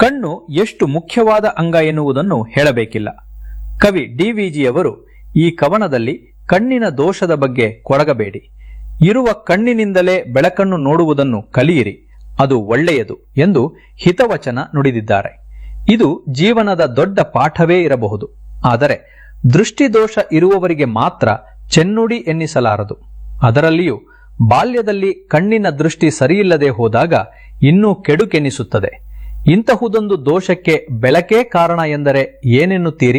ಕಣ್ಣು ಎಷ್ಟು ಮುಖ್ಯವಾದ ಅಂಗ ಎನ್ನುವುದನ್ನು ಹೇಳಬೇಕಿಲ್ಲ ಕವಿ ಡಿವಿಜಿಯವರು ಈ ಕವನದಲ್ಲಿ ಕಣ್ಣಿನ ದೋಷದ ಬಗ್ಗೆ ಕೊರಗಬೇಡಿ ಇರುವ ಕಣ್ಣಿನಿಂದಲೇ ಬೆಳಕನ್ನು ನೋಡುವುದನ್ನು ಕಲಿಯಿರಿ ಅದು ಒಳ್ಳೆಯದು ಎಂದು ಹಿತವಚನ ನುಡಿದಿದ್ದಾರೆ ಇದು ಜೀವನದ ದೊಡ್ಡ ಪಾಠವೇ ಇರಬಹುದು ಆದರೆ ದೃಷ್ಟಿದೋಷ ಇರುವವರಿಗೆ ಮಾತ್ರ ಚೆನ್ನುಡಿ ಎನ್ನಿಸಲಾರದು ಅದರಲ್ಲಿಯೂ ಬಾಲ್ಯದಲ್ಲಿ ಕಣ್ಣಿನ ದೃಷ್ಟಿ ಸರಿಯಿಲ್ಲದೆ ಹೋದಾಗ ಇನ್ನೂ ಕೆಡುಕೆನಿಸುತ್ತದೆ ಇಂತಹುದೊಂದು ದೋಷಕ್ಕೆ ಬೆಳಕೇ ಕಾರಣ ಎಂದರೆ ಏನೆನ್ನುತ್ತೀರಿ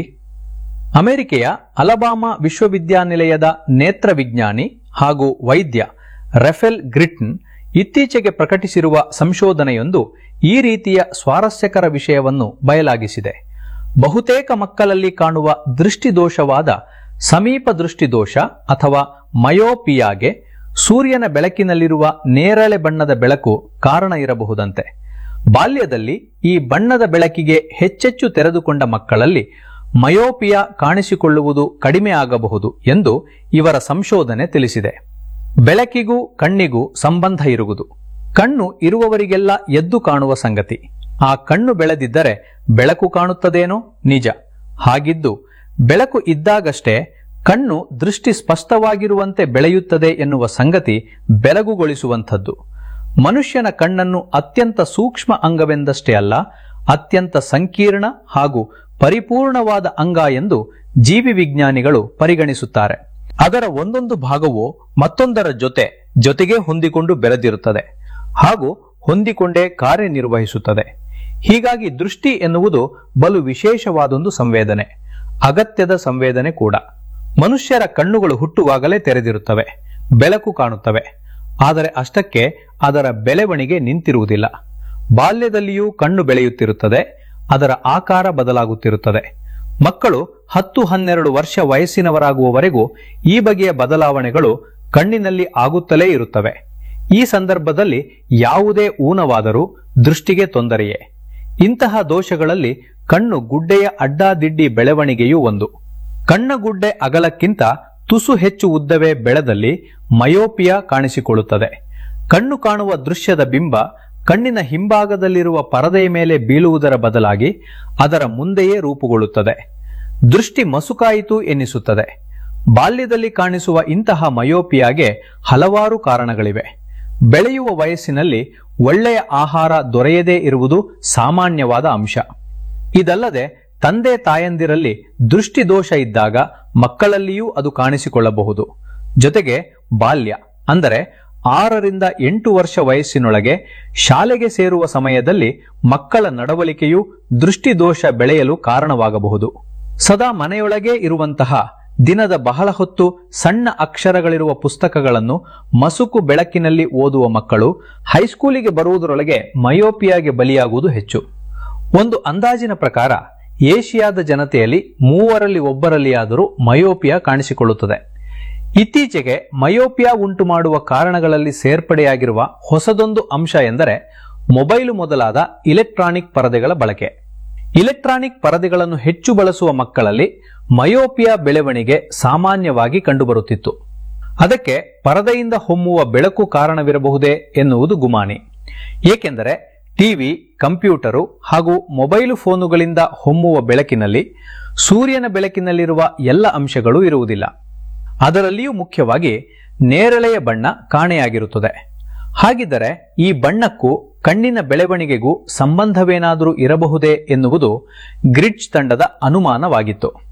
ಅಮೆರಿಕೆಯ ಅಲಬಾಮಾ ವಿಶ್ವವಿದ್ಯಾನಿಲಯದ ನೇತ್ರ ವಿಜ್ಞಾನಿ ಹಾಗೂ ವೈದ್ಯ ರೆಫೆಲ್ ಗ್ರಿಟ್ನ್ ಇತ್ತೀಚೆಗೆ ಪ್ರಕಟಿಸಿರುವ ಸಂಶೋಧನೆಯೊಂದು ಈ ರೀತಿಯ ಸ್ವಾರಸ್ಯಕರ ವಿಷಯವನ್ನು ಬಯಲಾಗಿಸಿದೆ ಬಹುತೇಕ ಮಕ್ಕಳಲ್ಲಿ ಕಾಣುವ ದೃಷ್ಟಿದೋಷವಾದ ಸಮೀಪ ದೃಷ್ಟಿದೋಷ ಅಥವಾ ಮಯೋಪಿಯಾಗೆ ಸೂರ್ಯನ ಬೆಳಕಿನಲ್ಲಿರುವ ನೇರಳೆ ಬಣ್ಣದ ಬೆಳಕು ಕಾರಣ ಇರಬಹುದಂತೆ ಬಾಲ್ಯದಲ್ಲಿ ಈ ಬಣ್ಣದ ಬೆಳಕಿಗೆ ಹೆಚ್ಚೆಚ್ಚು ತೆರೆದುಕೊಂಡ ಮಕ್ಕಳಲ್ಲಿ ಮಯೋಪಿಯಾ ಕಾಣಿಸಿಕೊಳ್ಳುವುದು ಕಡಿಮೆ ಆಗಬಹುದು ಎಂದು ಇವರ ಸಂಶೋಧನೆ ತಿಳಿಸಿದೆ ಬೆಳಕಿಗೂ ಕಣ್ಣಿಗೂ ಸಂಬಂಧ ಇರುವುದು ಕಣ್ಣು ಇರುವವರಿಗೆಲ್ಲ ಎದ್ದು ಕಾಣುವ ಸಂಗತಿ ಆ ಕಣ್ಣು ಬೆಳೆದಿದ್ದರೆ ಬೆಳಕು ಕಾಣುತ್ತದೇನೋ ನಿಜ ಹಾಗಿದ್ದು ಬೆಳಕು ಇದ್ದಾಗಷ್ಟೇ ಕಣ್ಣು ದೃಷ್ಟಿ ಸ್ಪಷ್ಟವಾಗಿರುವಂತೆ ಬೆಳೆಯುತ್ತದೆ ಎನ್ನುವ ಸಂಗತಿ ಬೆಳಗುಗೊಳಿಸುವಂಥದ್ದು ಮನುಷ್ಯನ ಕಣ್ಣನ್ನು ಅತ್ಯಂತ ಸೂಕ್ಷ್ಮ ಅಂಗವೆಂದಷ್ಟೇ ಅಲ್ಲ ಅತ್ಯಂತ ಸಂಕೀರ್ಣ ಹಾಗೂ ಪರಿಪೂರ್ಣವಾದ ಅಂಗ ಎಂದು ಜೀವಿ ವಿಜ್ಞಾನಿಗಳು ಪರಿಗಣಿಸುತ್ತಾರೆ ಅದರ ಒಂದೊಂದು ಭಾಗವು ಮತ್ತೊಂದರ ಜೊತೆ ಜೊತೆಗೆ ಹೊಂದಿಕೊಂಡು ಬೆರೆದಿರುತ್ತದೆ ಹಾಗೂ ಹೊಂದಿಕೊಂಡೇ ಕಾರ್ಯನಿರ್ವಹಿಸುತ್ತದೆ ಹೀಗಾಗಿ ದೃಷ್ಟಿ ಎನ್ನುವುದು ಬಲು ವಿಶೇಷವಾದೊಂದು ಸಂವೇದನೆ ಅಗತ್ಯದ ಸಂವೇದನೆ ಕೂಡ ಮನುಷ್ಯರ ಕಣ್ಣುಗಳು ಹುಟ್ಟುವಾಗಲೇ ತೆರೆದಿರುತ್ತವೆ ಬೆಳಕು ಕಾಣುತ್ತವೆ ಆದರೆ ಅಷ್ಟಕ್ಕೆ ಅದರ ಬೆಳವಣಿಗೆ ನಿಂತಿರುವುದಿಲ್ಲ ಬಾಲ್ಯದಲ್ಲಿಯೂ ಕಣ್ಣು ಬೆಳೆಯುತ್ತಿರುತ್ತದೆ ಅದರ ಆಕಾರ ಬದಲಾಗುತ್ತಿರುತ್ತದೆ ಮಕ್ಕಳು ಹತ್ತು ಹನ್ನೆರಡು ವರ್ಷ ವಯಸ್ಸಿನವರಾಗುವವರೆಗೂ ಈ ಬಗೆಯ ಬದಲಾವಣೆಗಳು ಕಣ್ಣಿನಲ್ಲಿ ಆಗುತ್ತಲೇ ಇರುತ್ತವೆ ಈ ಸಂದರ್ಭದಲ್ಲಿ ಯಾವುದೇ ಊನವಾದರೂ ದೃಷ್ಟಿಗೆ ತೊಂದರೆಯೇ ಇಂತಹ ದೋಷಗಳಲ್ಲಿ ಕಣ್ಣು ಗುಡ್ಡೆಯ ಅಡ್ಡಾದಿಡ್ಡಿ ಬೆಳವಣಿಗೆಯೂ ಒಂದು ಕಣ್ಣಗುಡ್ಡೆ ಅಗಲಕ್ಕಿಂತ ತುಸು ಹೆಚ್ಚು ಉದ್ದವೇ ಬೆಳೆದಲ್ಲಿ ಮಯೋಪಿಯಾ ಕಾಣಿಸಿಕೊಳ್ಳುತ್ತದೆ ಕಣ್ಣು ಕಾಣುವ ದೃಶ್ಯದ ಬಿಂಬ ಕಣ್ಣಿನ ಹಿಂಭಾಗದಲ್ಲಿರುವ ಪರದೆಯ ಮೇಲೆ ಬೀಳುವುದರ ಬದಲಾಗಿ ಅದರ ಮುಂದೆಯೇ ರೂಪುಗೊಳ್ಳುತ್ತದೆ ದೃಷ್ಟಿ ಮಸುಕಾಯಿತು ಎನ್ನಿಸುತ್ತದೆ ಬಾಲ್ಯದಲ್ಲಿ ಕಾಣಿಸುವ ಇಂತಹ ಮಯೋಪಿಯಾಗೆ ಹಲವಾರು ಕಾರಣಗಳಿವೆ ಬೆಳೆಯುವ ವಯಸ್ಸಿನಲ್ಲಿ ಒಳ್ಳೆಯ ಆಹಾರ ದೊರೆಯದೇ ಇರುವುದು ಸಾಮಾನ್ಯವಾದ ಅಂಶ ಇದಲ್ಲದೆ ತಂದೆ ತಾಯಂದಿರಲ್ಲಿ ದೃಷ್ಟಿದೋಷ ಇದ್ದಾಗ ಮಕ್ಕಳಲ್ಲಿಯೂ ಅದು ಕಾಣಿಸಿಕೊಳ್ಳಬಹುದು ಜೊತೆಗೆ ಬಾಲ್ಯ ಅಂದರೆ ಆರರಿಂದ ಎಂಟು ವರ್ಷ ವಯಸ್ಸಿನೊಳಗೆ ಶಾಲೆಗೆ ಸೇರುವ ಸಮಯದಲ್ಲಿ ಮಕ್ಕಳ ನಡವಳಿಕೆಯು ದೃಷ್ಟಿದೋಷ ಬೆಳೆಯಲು ಕಾರಣವಾಗಬಹುದು ಸದಾ ಮನೆಯೊಳಗೆ ಇರುವಂತಹ ದಿನದ ಬಹಳ ಹೊತ್ತು ಸಣ್ಣ ಅಕ್ಷರಗಳಿರುವ ಪುಸ್ತಕಗಳನ್ನು ಮಸುಕು ಬೆಳಕಿನಲ್ಲಿ ಓದುವ ಮಕ್ಕಳು ಹೈಸ್ಕೂಲಿಗೆ ಬರುವುದರೊಳಗೆ ಮಯೋಪಿಯಾಗೆ ಬಲಿಯಾಗುವುದು ಹೆಚ್ಚು ಒಂದು ಅಂದಾಜಿನ ಪ್ರಕಾರ ಏಷಿಯಾದ ಜನತೆಯಲ್ಲಿ ಮೂವರಲ್ಲಿ ಒಬ್ಬರಲ್ಲಿಯಾದರೂ ಮಯೋಪಿಯಾ ಕಾಣಿಸಿಕೊಳ್ಳುತ್ತದೆ ಇತ್ತೀಚೆಗೆ ಮಯೋಪಿಯಾ ಉಂಟು ಮಾಡುವ ಕಾರಣಗಳಲ್ಲಿ ಸೇರ್ಪಡೆಯಾಗಿರುವ ಹೊಸದೊಂದು ಅಂಶ ಎಂದರೆ ಮೊಬೈಲು ಮೊದಲಾದ ಇಲೆಕ್ಟ್ರಾನಿಕ್ ಪರದೆಗಳ ಬಳಕೆ ಇಲೆಕ್ಟ್ರಾನಿಕ್ ಪರದೆಗಳನ್ನು ಹೆಚ್ಚು ಬಳಸುವ ಮಕ್ಕಳಲ್ಲಿ ಮಯೋಪಿಯಾ ಬೆಳವಣಿಗೆ ಸಾಮಾನ್ಯವಾಗಿ ಕಂಡುಬರುತ್ತಿತ್ತು ಅದಕ್ಕೆ ಪರದೆಯಿಂದ ಹೊಮ್ಮುವ ಬೆಳಕು ಕಾರಣವಿರಬಹುದೇ ಎನ್ನುವುದು ಗುಮಾನಿ ಏಕೆಂದರೆ ಟಿವಿ ಕಂಪ್ಯೂಟರು ಹಾಗೂ ಮೊಬೈಲು ಫೋನುಗಳಿಂದ ಹೊಮ್ಮುವ ಬೆಳಕಿನಲ್ಲಿ ಸೂರ್ಯನ ಬೆಳಕಿನಲ್ಲಿರುವ ಎಲ್ಲ ಅಂಶಗಳೂ ಇರುವುದಿಲ್ಲ ಅದರಲ್ಲಿಯೂ ಮುಖ್ಯವಾಗಿ ನೇರಳೆಯ ಬಣ್ಣ ಕಾಣೆಯಾಗಿರುತ್ತದೆ ಹಾಗಿದ್ದರೆ ಈ ಬಣ್ಣಕ್ಕೂ ಕಣ್ಣಿನ ಬೆಳವಣಿಗೆಗೂ ಸಂಬಂಧವೇನಾದರೂ ಇರಬಹುದೇ ಎನ್ನುವುದು ಗ್ರಿಡ್ಜ್ ತಂಡದ ಅನುಮಾನವಾಗಿತ್ತು